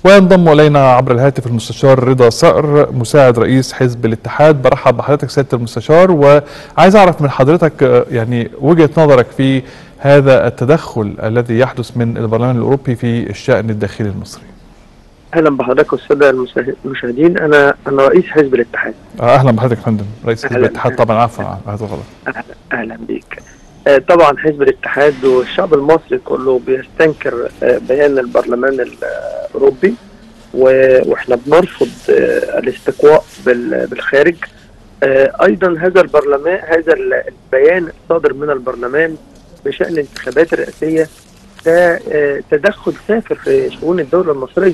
وينضم الينا عبر الهاتف المستشار رضا صقر مساعد رئيس حزب الاتحاد برحب بحضرتك سياده المستشار وعايز اعرف من حضرتك يعني وجهه نظرك في هذا التدخل الذي يحدث من البرلمان الاوروبي في الشان الداخلي المصري. اهلا بحضرتك والساده المشاهدين انا انا رئيس حزب الاتحاد. اهلا بحضرتك يا فندم رئيس حزب الاتحاد طبعا عفوا على هذا الغلط. اهلا اهلا بيك. طبعا حزب الاتحاد والشعب المصري كله بيستنكر بيان البرلمان الاوروبي واحنا بنرفض الاستقواء بالخارج ايضا هذا البرلمان هذا البيان الصادر من البرلمان بشان الانتخابات الرئاسيه ده تدخل سافر في شؤون الدوله المصريه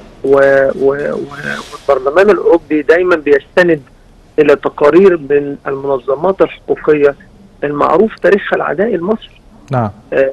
والبرلمان الاوروبي دايما بيستند الى تقارير من المنظمات الحقوقيه المعروف تاريخها العدائي المصري نعم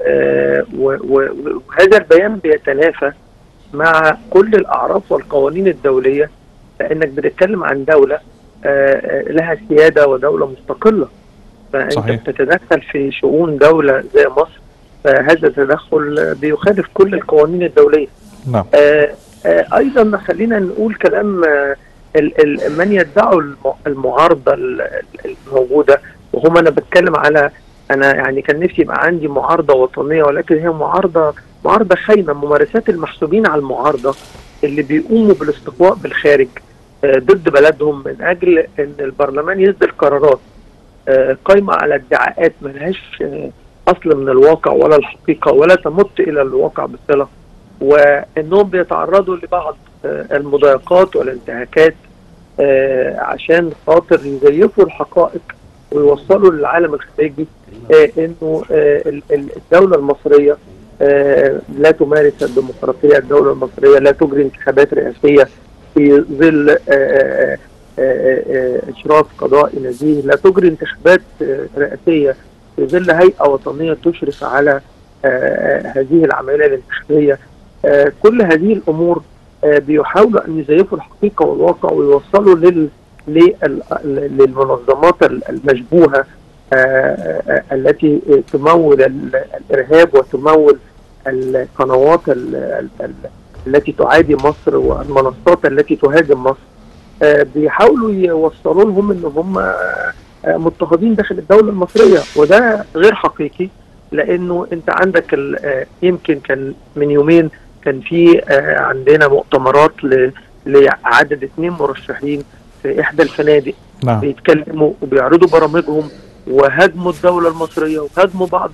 وهذا البيان بيتنافى مع كل الاعراف والقوانين الدوليه لانك بتتكلم عن دوله لها سياده ودوله مستقله فانت صحيح. بتتدخل في شؤون دوله زي مصر فهذا التدخل بيخالف كل القوانين الدوليه نعم ايضا خلينا نقول كلام من يدعوا المعارضه الموجوده وهم انا بتكلم على انا يعني كان نفسي يبقى عندي معارضه وطنيه ولكن هي معارضه معارضه خاينه ممارسات المحسوبين على المعارضه اللي بيقوموا بالاستقواء بالخارج ضد بلدهم من اجل ان البرلمان يصدر قرارات قايمه على ادعاءات ملهاش اصل من الواقع ولا الحقيقه ولا تمت الى الواقع بصله وانهم بيتعرضوا لبعض المضايقات والانتهاكات عشان خاطر يزيفوا الحقائق ويوصلوا للعالم الخارجي انه الدوله المصريه لا تمارس الديمقراطيه، الدوله المصريه لا تجري انتخابات رئاسيه في ظل اشراف قضائي نزيه، لا تجري انتخابات رئاسيه في ظل هيئه وطنيه تشرف على هذه العمليه الانتخابيه. كل هذه الامور بيحاولوا ان يزيفوا الحقيقه والواقع ويوصلوا لل للمنظمات المشبوهه التي تمول الارهاب وتمول القنوات التي تعادي مصر والمنصات التي تهاجم مصر بيحاولوا يوصلوا لهم ان هم مضطهدين داخل الدوله المصريه وده غير حقيقي لانه انت عندك يمكن كان من يومين كان في عندنا مؤتمرات لعدد اثنين مرشحين في احدى الفنادق نعم. بيتكلموا وبيعرضوا برامجهم وهاجموا الدوله المصريه وهاجموا بعض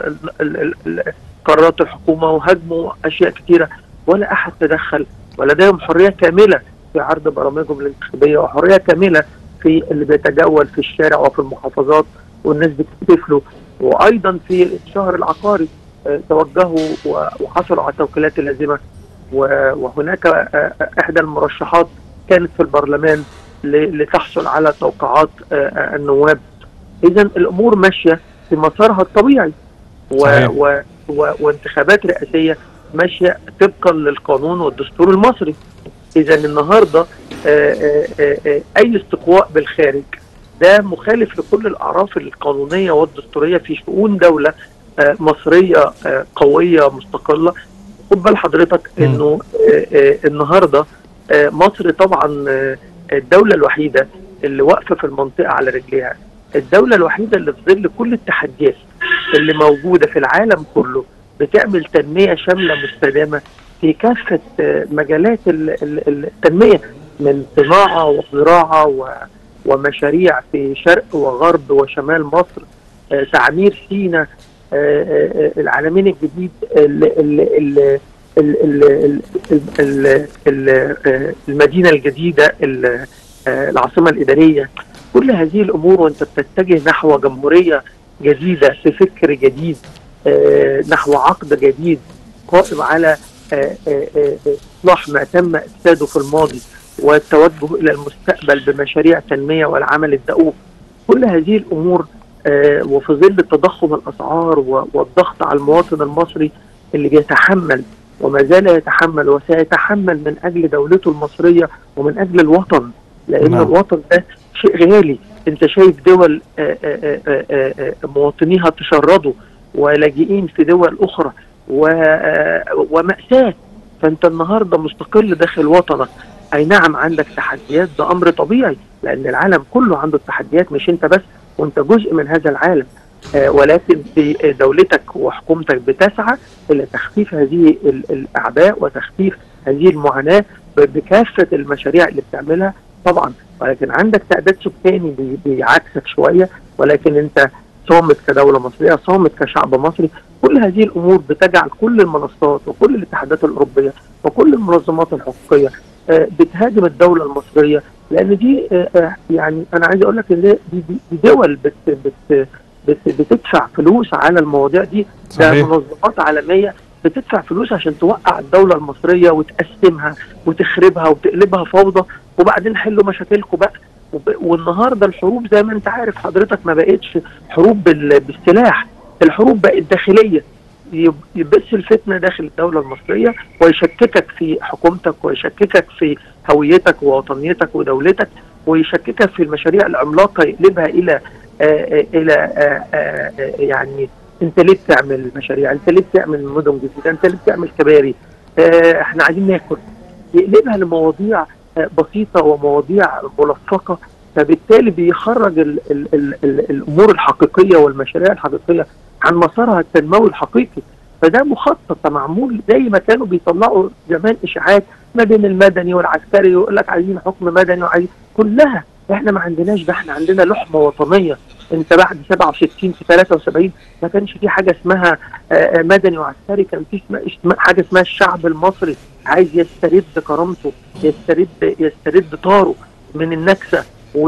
قرارات الحكومه وهاجموا اشياء كثيره ولا احد تدخل ولديهم حريه كامله في عرض برامجهم الانتخابيه وحريه كامله في اللي بيتجول في الشارع وفي المحافظات والناس بتحتفل له وايضا في الشهر العقاري توجهوا وحصلوا على التوكيلات اللازمه وهناك احدى المرشحات كانت في البرلمان لتحصل على توقعات النواب اذا الامور ماشيه في مسارها الطبيعي و و و وانتخابات رئاسيه ماشيه طبقا للقانون والدستور المصري اذا النهارده اي استقواء بالخارج ده مخالف لكل الاعراف القانونيه والدستوريه في شؤون دوله مصريه قويه مستقله خد بال حضرتك انه النهارده مصر طبعا الدولة الوحيدة اللي واقفة في المنطقة على رجليها الدولة الوحيدة اللي في ظل كل التحديات اللي موجودة في العالم كله بتعمل تنمية شاملة مستدامة في كافة مجالات التنمية من صناعة وزراعة ومشاريع في شرق وغرب وشمال مصر تعمير سينا العالمين الجديد المدينه الجديده العاصمه الاداريه كل هذه الامور وانت بتتجه نحو جمهوريه جديده في فكر جديد نحو عقد جديد قائم على اصلاح ما تم افساده في الماضي والتوجه الى المستقبل بمشاريع تنميه والعمل الدؤوب كل هذه الامور وفي ظل تضخم الاسعار والضغط على المواطن المصري اللي بيتحمل وما زال يتحمل وسيتحمل من اجل دولته المصريه ومن اجل الوطن لان نعم. الوطن ده شيء غالي انت شايف دول آآ آآ آآ مواطنيها تشردوا ولاجئين في دول اخرى ومأساة فانت النهارده مستقل داخل وطنك اي نعم عندك تحديات ده امر طبيعي لان العالم كله عنده التحديات مش انت بس وانت جزء من هذا العالم آه ولكن دولتك وحكومتك بتسعى الى تخفيف هذه الاعباء وتخفيف هذه المعاناه بكافه المشاريع اللي بتعملها طبعا ولكن عندك تعداد سكاني بيعكسك شويه ولكن انت صامت كدوله مصريه صامت كشعب مصري كل هذه الامور بتجعل كل المنصات وكل الاتحادات الاوروبيه وكل المنظمات الحقوقيه بتهاجم الدوله المصريه لان دي يعني انا عايز اقول لك ان دي, دي دول بت بت بت بتدفع فلوس على المواضيع دي ده منظمات عالميه بتدفع فلوس عشان توقع الدوله المصريه وتقسمها وتخربها وتقلبها فوضى وبعدين حلوا مشاكلكم بقى والنهارده الحروب زي ما انت عارف حضرتك ما بقتش حروب بالسلاح الحروب بقت داخليه يبث الفتنه داخل الدوله المصريه ويشككك في حكومتك ويشككك في هويتك ووطنيتك ودولتك ويشككك في المشاريع العملاقه يقلبها الى آآ الى آآ يعني انت ليه بتعمل مشاريع؟ انت ليه بتعمل مدن جديده؟ انت ليه بتعمل كباري؟ احنا عايزين ناكل يقلبها لمواضيع بسيطه ومواضيع ملصقه فبالتالي بيخرج ال ال ال ال الامور الحقيقيه والمشاريع الحقيقيه عن مسارها التنموي الحقيقي فده مخطط معمول زي ما كانوا بيطلعوا زمان اشاعات ما بين المدني والعسكري ويقول لك عايزين حكم مدني وعايزين كلها احنا ما عندناش ده احنا عندنا لحمه وطنيه انت بعد 67 في 73 ما كانش في حاجه اسمها مدني وعسكري كان في حاجه اسمها الشعب المصري عايز يسترد كرامته يسترد يسترد طاره من النكسه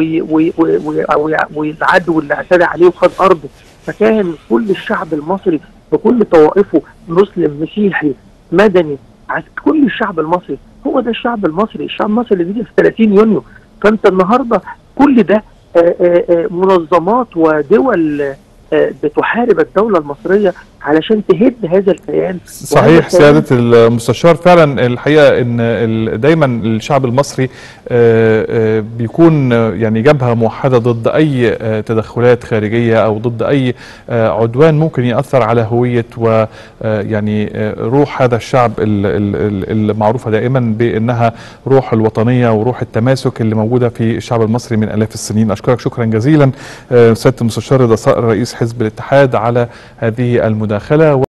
والعدو اللي اعتدى عليه وخد ارضه فكان كل الشعب المصري بكل طوائفه مسلم مسيحي مدني كل الشعب المصري هو ده الشعب المصري الشعب المصري اللي بيجي في 30 يونيو فانت النهارده كل ده آآ آآ منظمات ودول بتحارب الدولة المصرية علشان تهد هذا الكيان صحيح سيادة المستشار فعلا الحقيقة ان دايما الشعب المصري بيكون يعني جبهة موحدة ضد اي تدخلات خارجية او ضد اي عدوان ممكن يأثر على هوية ويعني روح هذا الشعب المعروفة دائما بانها روح الوطنية وروح التماسك اللي موجودة في الشعب المصري من الاف السنين اشكرك شكرا جزيلا سيادة المستشار رضا صقر رئيس حزب الاتحاد على هذه المداخلة